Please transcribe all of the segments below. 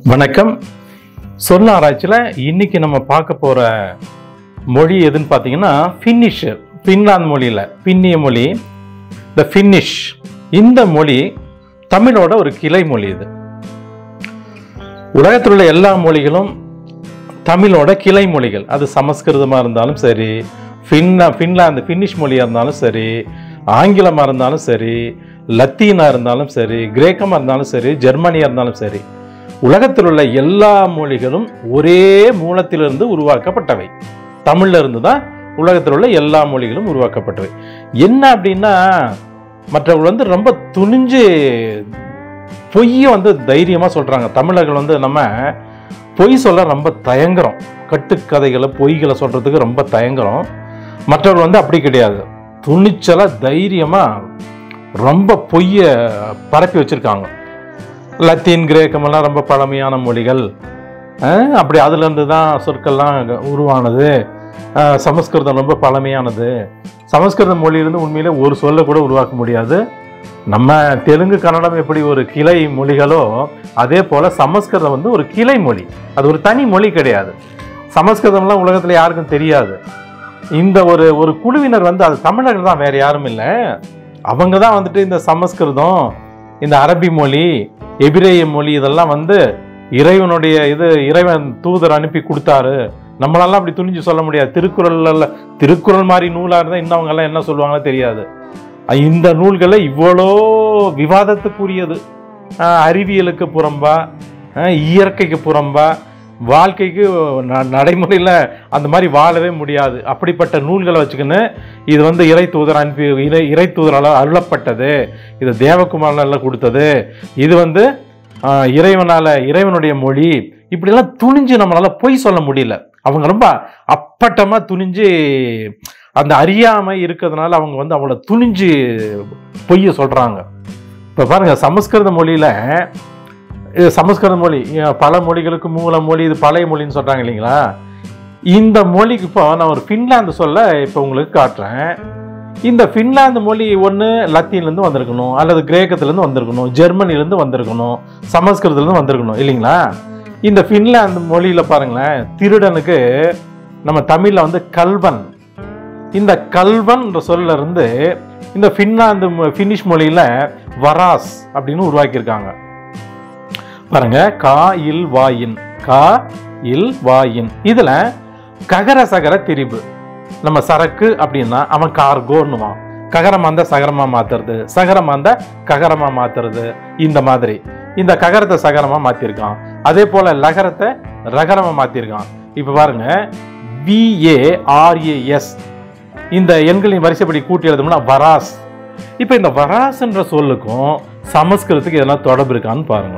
வணக்கம் சொல் ஆராய்ச்சியில் இன்னைக்கு நம்ம பார்க்க போகிற மொழி எதுன்னு பார்த்தீங்கன்னா ஃபின்னிஷ் ஃபின்லாந்து மொழியில் பின்னிய மொழி த ஃபின்னிஷ் இந்த மொழி தமிழோட ஒரு கிளை மொழி இது உலகத்தில் உள்ள எல்லா மொழிகளும் தமிழோட கிளை மொழிகள் அது சமஸ்கிருதமாக இருந்தாலும் சரி ஃபின்னா ஃபின்லாந்து ஃபின்னிஷ் மொழியாக இருந்தாலும் சரி ஆங்கிலமாக இருந்தாலும் சரி லத்தீனாக இருந்தாலும் சரி கிரேக்கமாக இருந்தாலும் சரி ஜெர்மனியாக இருந்தாலும் சரி உலகத்தில் உள்ள எல்லா மொழிகளும் ஒரே மூலத்திலிருந்து உருவாக்கப்பட்டவை தமிழ்ல இருந்து தான் உலகத்தில் உள்ள எல்லா மொழிகளும் உருவாக்கப்பட்டவை என்ன அப்படின்னா மற்றவர்கள் வந்து ரொம்ப துணிஞ்சு பொய்யை வந்து தைரியமாக சொல்கிறாங்க தமிழர்கள் வந்து நம்ம பொய் சொல்ல ரொம்ப தயங்குறோம் கட்டுக்கதைகளை பொய்களை சொல்கிறதுக்கு ரொம்ப தயங்குறோம் மற்றவர்கள் வந்து அப்படி கிடையாது துணிச்சலாக தைரியமாக ரொம்ப பொய்யை பரப்பி வச்சுருக்காங்க லத்தீன் கிரேக்கமெல்லாம் ரொம்ப பழமையான மொழிகள் அஹ் அப்படி அதுலேருந்து தான் சொற்கள்லாம் அங்க உருவானது அஹ் சமஸ்கிருதம் ரொம்ப பழமையானது சமஸ்கிருத மொழியிலிருந்து உண்மையிலே ஒரு சொல்ல கூட உருவாக்க முடியாது நம்ம தெலுங்கு கன்னடம் எப்படி ஒரு கிளை மொழிகளோ அதே போல் சமஸ்கிருதம் வந்து ஒரு கிளை மொழி அது ஒரு தனி மொழி கிடையாது சமஸ்கிருதம்லாம் உலகத்தில் யாருக்கும் தெரியாது இந்த ஒரு ஒரு குழுவினர் வந்து அது தமிழர்கள் தான் வேற யாரும் இல்லை அவங்க தான் வந்துட்டு இந்த சமஸ்கிருதம் இந்த அரபி மொழி எபிரேய மொழி இதெல்லாம் வந்து இறைவனுடைய இது இறைவன் தூதர் அனுப்பி கொடுத்தாரு நம்மளெல்லாம் அப்படி துணிஞ்சு சொல்ல முடியாது திருக்குறள் திருக்குறள் மாதிரி நூலாக இருந்தால் இன்னும் அவங்க எல்லாம் என்ன சொல்லுவாங்களோ தெரியாது அஹ் இந்த நூல்களை இவ்வளோ விவாதத்துக்குரியது அஹ் அறிவியலுக்கு புறம்பா அஹ் இயற்கைக்கு புறம்பா வாழ்க்கைக்கு ந- நடைமுறையில் அந்த மாதிரி வாழவே முடியாது அப்படிப்பட்ட நூல்களை வச்சுக்கின்னு இது வந்து இறை தூதர் அனுப்பி இறை இறை தூதரால் அருளப்பட்டது இது தேவகுமாரனால கொடுத்தது இது வந்து ஆஹ், இறைவனால இறைவனுடைய மொழி இப்படிலாம் துணிஞ்சு நம்மளால பொய் சொல்ல முடியல அவங்க ரொம்ப அப்பட்டமா துணிஞ்சு அந்த அறியாமை இருக்கிறதுனால அவங்க வந்து அவ்வளோ துணிஞ்சு பொய்யை சொல்றாங்க இப்போ பாருங்க சமஸ்கிருத மொழியில இது சமஸ்கிருத மொழி அஹ், பல மொழிகளுக்கு மூல மொழி இது பழைய மொழின்னு சொல்றாங்க இல்லைங்களா இந்த மொழிக்கு இப்போ நான் ஒரு ஃபின்லாந்து சொல்ல இப்போ உங்களுக்கு காட்டுறேன் இந்த ஃபின்லாந்து மொழி ஒன்று லத்தீன்லேருந்து வந்திருக்கணும் அல்லது கிரேக்கத்துலேருந்து வந்திருக்கணும் ஜெர்மனிலேருந்து வந்திருக்கணும் சமஸ்கிருதத்துலேருந்து வந்திருக்கணும் இல்லைங்களா இந்த ஃபின்லாந்து மொழியில் பாருங்களேன் திருடனுக்கு நம்ம தமிழில் வந்து கல்வன் இந்த கல்வன்ன்ற சொல்ல இருந்து இந்த ஃபின்லாந்து மொ- ஃபின்னிஷ் மொழியில் வராஸ் அப்படின்னு உருவாக்கியிருக்காங்க பாருங்க கா இல் வாயின் கா இல் வாயின் இதுல ககர சகர திரிபு நம்ம சரக்கு அப்படின்னா அவன் கார்கோன்னுவான் ககரமா இருந்தா சகரமா மாத்துறது சகரமா இருந்தா ககரமா மாத்துறது இந்த மாதிரி இந்த ககரத்தை சகரமா மாத்திருக்கான் அதே போல லகரத்தை ரகரமா மாத்திருக்கான் இப்ப பாருங்க விஏஆர்ஏஎஸ் இந்த எண்களின் வரிசைப்படி கூட்டி எழுதணும்னா வராஸ் இப்ப இந்த வராஸ்ன்ற சொல்லுக்கும் சமஸ்கிருதத்துக்கு எதனா தொடர்பு இருக்கான்னு பாருங்க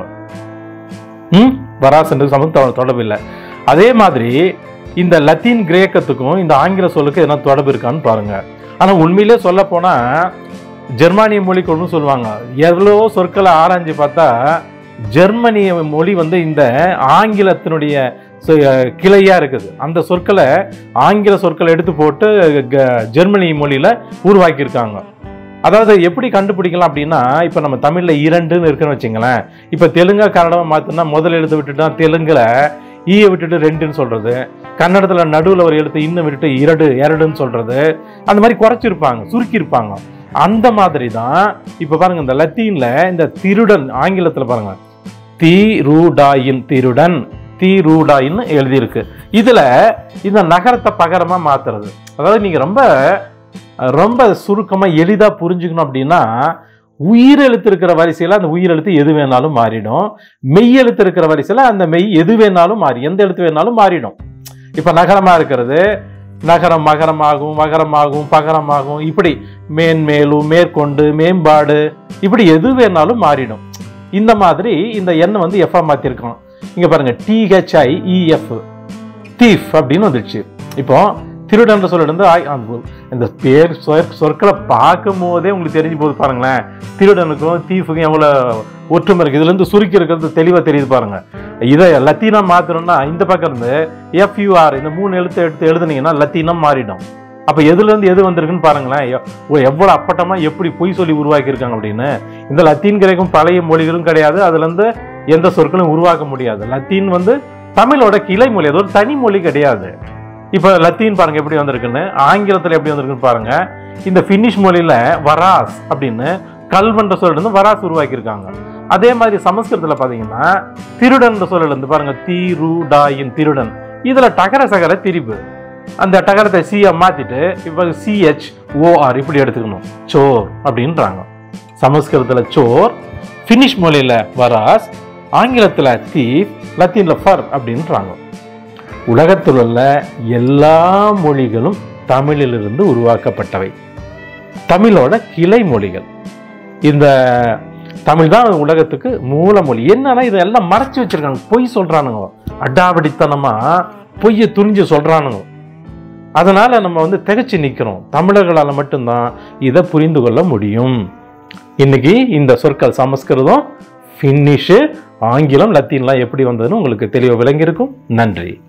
ம் வராசன்றது சமஸ்கிருத தொடர்பு இல்லை அதே மாதிரி இந்த லத்தீன் கிரேக்கத்துக்கும் இந்த ஆங்கில சொல்லுக்கு எதனா தொடர்பு இருக்கான்னு பாருங்க ஆனா உண்மையிலே சொல்ல போனா ஜெர்மானிய மொழிக்கு ஒன்றும் சொல்லுவாங்க எவ்வளோ சொற்களை ஆராய்ஞ்சு பார்த்தா ஜெர்மனிய மொழி வந்து இந்த ஆங்கிலத்தினுடைய சொ- கிளையா இருக்குது அந்த சொற்களை ஆங்கில சொற்களை எடுத்து போட்டு க- ஜெர்மனி மொழியில உருவாக்கியிருக்காங்க அதாவது எப்படி கண்டுபிடிக்கலாம் அப்படின்னா இப்போ நம்ம தமிழ்ல இரண்டுன்னு இருக்குன்னு வச்சுங்களேன் இப்போ தெலுங்கா கன்னடமா மாத்தினா முதல் எழுத்து விட்டுட்டா தெலுங்குல ஈய விட்டுட்டு ரெண்டுன்னு சொல்றது கன்னடத்துல நடுவுல ஒரு எழுத்து இன்னும் விட்டுட்டு இரடு இரடுன்னு சொல்றது அந்த மாதிரி குறைச்சிருப்பாங்க சுருக்கியிருப்பாங்க அந்த மாதிரி தான் இப்போ பாருங்க இந்த லத்தீன்ல இந்த திருடன் ஆங்கிலத்துல பாருங்க தி ரூடாயின் திருடன் தி ரூடாயின்னு எழுதியிருக்கு இதுல இந்த நகரத்தை பகரமா மாத்துறது அதாவது நீங்க ரொம்ப ரொம்ப சுருக்கமா எளிதா புரிஞ்சுக்கணும் அப்படின்னா உயிரெழுத்து இருக்கிற வரிசையில அந்த உயிரெழுத்து எது வேணாலும் மாறிடும் மெய் எழுத்து இருக்கிற வரிசையில அந்த மெய் எது வேணாலும் மாறி எந்த எழுத்து வேணாலும் மாறிடும் இப்ப நகரமா இருக்கிறது நகரம் மகரமாகும் மகரமாகும் பகரமாகும் இப்படி மேன்மேலும் மேற்கொண்டு மேம்பாடு இப்படி எது வேணாலும் மாறிடும் இந்த மாதிரி இந்த எண்ணை வந்து எஃப்ஆ மாத்திருக்கோம் இங்க பாருங்க டிஹெச்ஐ இஎஃப் தீஃப் அப்படின்னு வந்துடுச்சு இப்போ திருடன்ற சொல்ல இருந்து ஆய்- அந்த- இந்த பேர் சொற்- சொற்களை பார்க்கும் போதே உங்களுக்கு தெரிஞ்சு போகுது பாருங்களேன் திருடனுக்கும் தீஃபுக்கும் எவ்வளோ ஒற்றுமை இருக்கு இதுல இருந்து சுருக்கி இருக்கிறது தெளிவா தெரியுது பாருங்க இதை லத்தீனா மாத்தணும்னா இந்த பக்கம் இருந்து எஃப்யூஆர் இந்த மூணு எழுத்து எடுத்து எழுதுனீங்கன்னா லத்தீனம் மாறிடும் அப்ப எதுல இருந்து எது வந்திருக்குன்னு பாருங்களேன் எ- ஓ, எவ்வளவு அப்பட்டமா எப்படி பொய் சொல்லி உருவாக்கி இருக்காங்க அப்படின்னு இந்த லத்தீன் கிரேக்கும் பழைய மொழிகளும் கிடையாது அதுல இருந்து எந்த சொற்களும் உருவாக்க முடியாது லத்தீன் வந்து தமிழோட கிளை மொழி அது ஒரு தனி மொழி கிடையாது இப்போ லத்தீன் பாருங்க எப்படி வந்திருக்குன்னு ஆங்கிலத்தில் எப்படி வந்திருக்குன்னு பாருங்க இந்த ஃபினிஷ் மொழியில வராஸ் அப்படின்னு கல்வன்ற சொல்ல இருந்து வராஸ் உருவாக்கியிருக்காங்க அதே மாதிரி சமஸ்கிருதத்தில் பார்த்தீங்கன்னா திருடன் சொல்ல இருந்து பாருங்க தீரு டாயின் திருடன் இதுல டகர சகர திரிப்பு அந்த டகரத்தை சியை மாத்திட்டு இப்போ சிஹெச் ஓஆர் இப்படி எடுத்துக்கணும் சோர் அப்படின்றாங்க சமஸ்கிருதத்துல சோர் ஃபினிஷ் மொழியில வராஸ் ஆங்கிலத்துல தீப் லத்தீன்ல ஃபர் அப்படின்றாங்க உலகத்தில் உள்ள எல்லா மொழிகளும் தமிழிலிருந்து உருவாக்கப்பட்டவை தமிழோட கிளை மொழிகள் இந்த தமிழ் தான் உலகத்துக்கு மூல மொழி என்னன்னா இதெல்லாம் மறைச்சு வச்சிருக்காங்க பொய் சொல்றானுங்க அடாவடித்தனமா பொய்யை துணிஞ்சு சொல்றானுங்க அதனால நம்ம வந்து திகைச்சு நிற்கிறோம் தமிழர்களால் மட்டும்தான் இதை புரிந்து கொள்ள முடியும் இன்னைக்கு இந்த சொற்கள் சமஸ்கிருதம் ஃபின்னிஷு ஆங்கிலம் லத்தீன்லாம் எப்படி வந்ததுன்னு உங்களுக்கு தெளிவாக விளங்கியிருக்கும் நன்றி